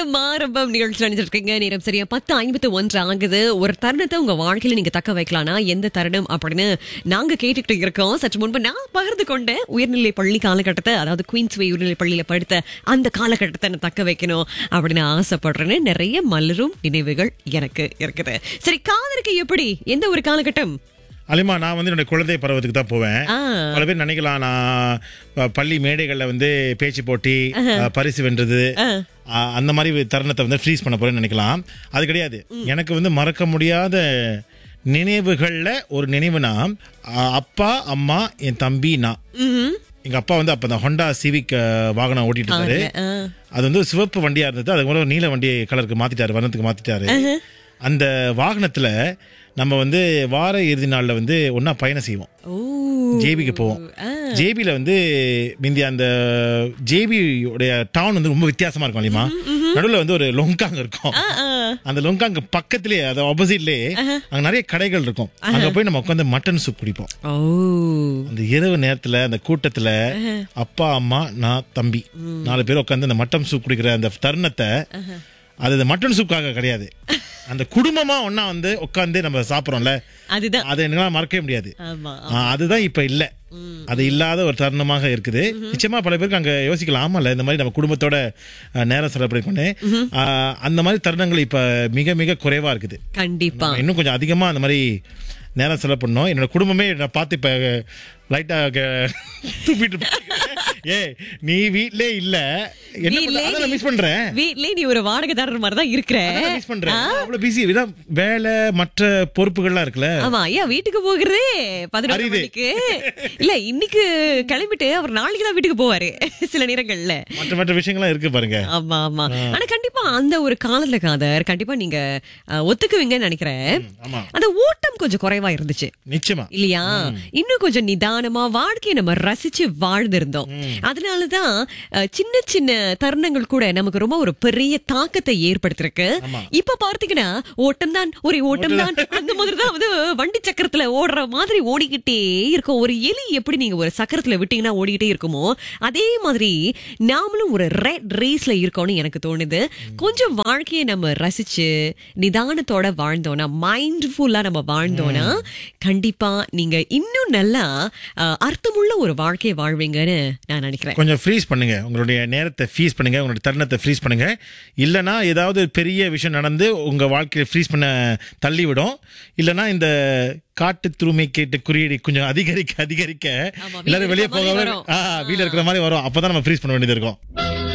மாரம்பம் நிகழ்ச்சி நினைச்சிருக்கீங்க நேரம் சரியா பத்து ஐம்பத்து ஒன்று ஆகுது ஒரு தருணத்தை உங்க வாழ்க்கையில நீங்க தக்க வைக்கலாம்னா எந்த தருணம் அப்படின்னு நாங்க கேட்டுக்கிட்டு இருக்கோம் சற்று முன்பு நான் பகிர்ந்து கொண்ட உயர்நிலை பள்ளி காலகட்டத்தை அதாவது குயின்ஸ்வே உயர்நிலை பள்ளியில படித்த அந்த காலகட்டத்தை நான் தக்க வைக்கணும் அப்படின்னு ஆசைப்படுறேன்னு நிறைய மலரும் நினைவுகள் எனக்கு இருக்குது சரி காதலுக்கு எப்படி எந்த ஒரு காலகட்டம் அலிமா நான் வந்து என்னோட குழந்தை பருவத்துக்கு தான் போவேன் ஆ. பல பேர் நினைக்கலாம் நான் ப- பள்ளி மேடைகள்ல வந்து பேச்சு போட்டி அஹ், பரிசு வென்றது அஹ், அந்த மாதிரி தருணத்தை வந்து ஃப்ரீஸ் பண்ண போறேன்னு நினைக்கலாம் அது கிடையாது எனக்கு வந்து மறக்க முடியாத நினைவுகள்ல ஒரு நினைவுனா அஹ், அப்பா அம்மா என் தம்பி நான் ம்ஹும். எங்க அப்பா வந்து அப்ப அந்த ஹொண்டா சிவிக் வாகனம் ஓட்டிட்டு இருந்தாரு ஆ. அது வந்து சிவப்பு வண்டியா இருந்தது அதுக்கப்புறம் நீல வண்டி கலருக்கு மாத்திட்டாரு வர்ணத்துக்கு மாத்திட்டாரு அந்த வாகனத்துல நம்ம வந்து வார இறுதி நாள்ல வந்து ஒண்ணா பயணம் செய்வோம் ஓ ஜேபிக்கு போவோம் ஜேபியில வந்து மிந்தி அந்த ஜேபி உடைய டவுன் வந்து ரொம்ப வித்தியாசமா இருக்கும் இல்லையுமா நடுவுல வந்து ஒரு லொங்காங் இருக்கும் ஆ, ஆ. அந்த லொங்காங் பக்கத்திலேயே அது ஆப்போசிட்லயே அங்க நிறைய கடைகள் இருக்கும் அங்க போய் நம்ம உட்காந்து மட்டன் சூப் குடிப்போம் ஓ அந்த இரவு நேரத்துல அந்த கூட்டத்துல அப்பா அம்மா நான் தம்பி நாலு பேர் உட்காந்து அந்த மட்டன் சூப் குடிக்கிற அந்த தருணத்தை அது இந்த மட்டன் சூப்புக்காக கிடையாது அந்த குடும்பமா ஒண்ணா வந்து உட்காந்து நம்ம சாப்பிடுறோம்ல அதுதான் அதை என்னால மறக்கவே முடியாது ஆமா ஆ, அதுதான் இப்ப இல்ல அது இல்லாத ஒரு தருணமாக இருக்குது நிச்சயமா பல பேருக்கு அங்க யோசிக்கலாம் ஆமால இந்த மாதிரி நம்ம குடும்பத்தோட அஹ், நேரம் செலப்படிக்கொண்டு அந்த மாதிரி தருணங்கள் இப்ப மிக மிக குறைவா இருக்குது கண்டிப்பா நம்ம இன்னும் கொஞ்சம் அதிகமா அந்த மாதிரி நேரம் செலவு பண்ணோம் என்னோட குடும்பமே நான் பார்த்து இப்ப லைட்டா தூப்பிட்டு ஏ நீ வீட்லயே இல்ல என்ன வீட்லயே பண்ற? அதான் மிஸ் பண்றேன் வீட்லயே நீ ஒரு வாடகைதாரர் மாதிரி தான் இருக்கிற மிஸ் பண்றேன் அவ்வளவு பிஸி வேலை மற்ற பொறுப்புகள்லாம் இருக்குல்ல ஆமா ஐயா வீட்டுக்கு போகிறதே பதினொரு அரிது. மணிக்கு இல்ல இன்னைக்கு கிளம்பிட்டு அவர் நாளைக்கு தான் வீட்டுக்கு போவாரு சில நேரங்கள்ல மற்ற மற்ற விஷயங்கள்லாம் இருக்கு பாருங்க ஆமா ஆமா ஆனா கண்டிப்பா அந்த ஒரு காலத்துல காதர் கண்டிப்பா நீங்க அஹ், ஒத்துக்குவீங்கன்னு நினைக்கிறேன் ஆமா அந்த ஓட்டம் கொஞ்சம் குறைவா இருந்துச்சு நிச்சயமா இல்லையா இன்னும் கொஞ்சம் நிதானமா வாழ்க்கையை நம்ம ரசிச்சு வாழ்ந்திருந்தோம் அதனாலதான் அஹ், சின்ன சின்ன தருணங்கள் கூட நமக்கு ரொம்ப ஒரு பெரிய தாக்கத்தை ஏற்படுத்திருக்கு இப்ப பார்த்தீங்கன்னா ஓட்டம் தான் ஒரு ஓட்டம் தான் அந்த மாதிரி தான் வந்து வண்டி சக்கரத்துல ஓடுற மாதிரி ஓடிக்கிட்டே இருக்கும் ஒரு எலி எப்படி நீங்க ஒரு சக்கரத்துல விட்டீங்கன்னா ஓடிக்கிட்டே இருக்குமோ அதே மாதிரி நாமளும் ஒரு ரெட் ரேஸ்ல இருக்கோம்னு எனக்கு தோணுது கொஞ்சம் வாழ்க்கையை நம்ம ரசிச்சு நிதானத்தோட வாழ்ந்தோம்னா மைண்ட்ஃபுல்லா நம்ம வாழ்ந்தோம்னா கண்டிப்பா நீங்க இன்னும் நல்லா அஹ், அர்த்தமுள்ள ஒரு வாழ்க்கையை வாழ்வீங்கன்னு நான் நினைக்கிறேன் கொஞ்சம் ஃப்ரீஸ் பண்ணுங்க உங்களுடைய நேரத்தை ஃப்ரீஸ் பண்ணுங்க உங்களுடைய தருணத்தை ஃப்ரீஸ் பண்ணுங்க இல்லனா ஏதாவது பெரிய விஷயம் நடந்து உங்க வாழ்க்கையை ஃப்ரீஸ் பண்ண தள்ளிவிடும் இல்லனா இந்த காட்டு துருமை கேட்டு குறியீடு கொஞ்சம் அதிகரிக்க அதிகரிக்க ஆமா, வீட்ல எல்லாரும் வெளியே இருக்கிற மாதிரி போகாம வரும். ஆ, வீட்ல இருக்கிற மாதிரி வரும் அப்பதான் நம்ம ஃப்ரீஸ் பண்ண வேண்டியது இருக்கும்